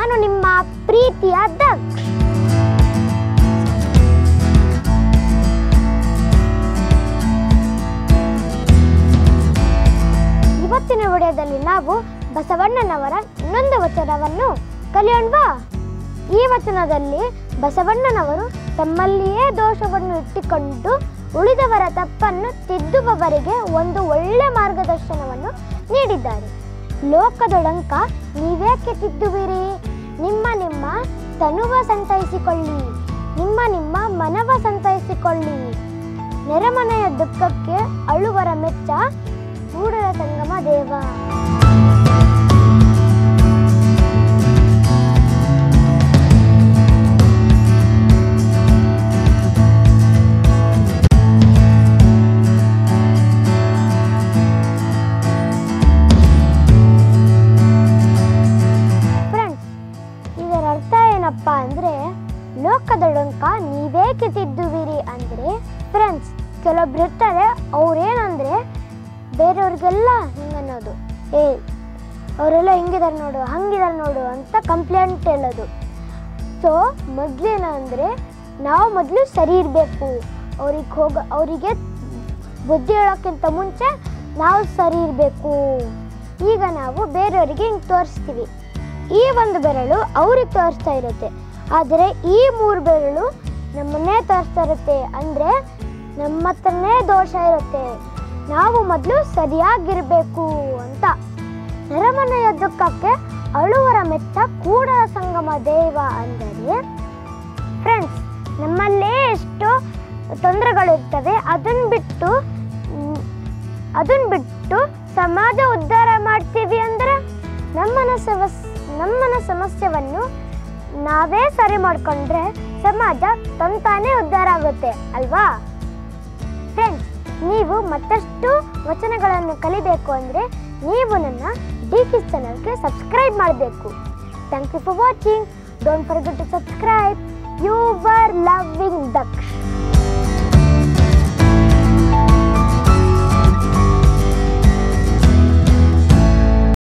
ನಾನು ನಿಮ್ಮ ಪ್ರೀತಿಯ ದಕ್ಷ ಇವತ್ತಿನ ವಿಡಿಯೋದಲ್ಲಿ ನಾವು ಬಸವಣ್ಣನವರ ಇನ್ನೊಂದು ವಚನವನ್ನು ಕಲಿಯೋಣವಾ ಈ ವಚನದಲ್ಲಿ ಬಸವಣ್ಣನವರು ತಮ್ಮಲ್ಲಿಯೇ ದೋಷವನ್ನು ಇಟ್ಟುಕೊಂಡು ಉಳಿದವರ ತಪ್ಪನ್ನು ತಿದ್ದುವವರಿಗೆ ಒಂದು ಒಳ್ಳೆ ಮಾರ್ಗದರ್ಶನವನ್ನು ನೀಡಿದ್ದಾರೆ ಲೋಕದೊಳಂಕ ನೀವೇಕೆ ತಿದ್ದುವಿರಿ ನಿಮ್ಮ ನಿಮ್ಮ ತನುವ ಸಂತೈಸಿಕೊಳ್ಳಿ ನಿಮ್ಮ ನಿಮ್ಮ ಮನವ ಸಂತೈಸಿಕೊಳ್ಳಿ ನೆರೆಮನೆಯ ದುಃಖಕ್ಕೆ ಅಳುವರ ಮೆಚ್ಚ ಕೂಡಲ ಸಂಗಮ ದೇವ ಫ್ರೆಂಡ್ಸ್ ಇದರ ಅರ್ಥ ಏನಪ್ಪಾ ಅಂದ್ರೆ ಲೋಕದೊಳಂಕ ನೀವೇಕೆ ತಿದ್ದುವಿರಿ ಅಂದ್ರೆ ಫ್ರೆಂಡ್ಸ್ ಕೆಲವೊಬ್ರು ಇರ್ತಾರೆ ಅವ್ರೇನಂದ್ರೆ ಬೇರೆಯವ್ರಿಗೆಲ್ಲ ಹಿಂಗನ್ನೋದು ಏ ಅವರೆಲ್ಲ ಹಿಂಗಿದಾರೆ ನೋಡು ಹಂಗಿದಾರೆ ನೋಡು ಅಂತ ಕಂಪ್ಲೇಂಟ್ ಹೇಳೋದು ಸೊ ಮೊದಲೇನ ಅಂದರೆ ನಾವು ಮೊದಲು ಸರಿ ಇರಬೇಕು ಅವ್ರಿಗೆ ಹೋಗ ಅವರಿಗೆ ಬುದ್ಧಿ ಹೇಳೋಕ್ಕಿಂತ ಮುಂಚೆ ನಾವು ಸರಿ ಇರಬೇಕು ಈಗ ನಾವು ಬೇರೆಯವರಿಗೆ ಹಿಂಗೆ ತೋರಿಸ್ತೀವಿ ಈ ಒಂದು ಬೆರಳು ಅವ್ರಿಗೆ ತೋರಿಸ್ತಾ ಇರುತ್ತೆ ಆದರೆ ಈ ಮೂರು ಬೆರಳು ನಮ್ಮನ್ನೇ ತೋರಿಸ್ತಾ ಇರುತ್ತೆ ಅಂದರೆ ನಮ್ಮ ಹತ್ರನೇ ದೋಷ ಇರುತ್ತೆ ನಾವು ಮೊದಲು ಸರಿಯಾಗಿರಬೇಕು ಅಂತ ನೆರೆಮನೆಯ ದುಃಖಕ್ಕೆ ಅಳುವರ ಮೆಚ್ಚ ಕೂಡಲ ಸಂಗಮ ದೇವ ಅಂದರೆ ಫ್ರೆಂಡ್ಸ್ ನಮ್ಮಲ್ಲೇ ಎಷ್ಟು ತೊಂದರೆಗಳಿರ್ತವೆ ಅದನ್ನ ಬಿಟ್ಟು ಮ್, ಅದನ್ನ ಬಿಟ್ಟು ಸಮಾಜ ಉದ್ಧಾರ ಮಾಡ್ತೀವಿ ಅಂದ್ರೆ ನಮ್ಮನ ಸಮಸ್ ನಮ್ಮನ ಸಮಸ್ಯೆಯನ್ನು ನಾವೇ ಸರಿ ಮಾಡ್ಕೊಂಡ್ರೆ ಸಮಾಜ ತಂತಾನೇ ಉದ್ಧಾರ ಆಗುತ್ತೆ ಅಲ್ವಾ ಫ್ರೆಂಡ್ಸ್ ನೀವು ಮತ್ತಷ್ಟು ವಚನಗಳನ್ನು ಕಲಿಬೇಕು ಅಂದರೆ ನೀವು ನನ್ನ ಡಿ ಕಿಸ್ ಚಾನಲ್ಗೆ ಸಬ್ಸ್ಕ್ರೈಬ್ ಮಾಡಬೇಕು thank you for watching don't forget to subscribe your loving Daksha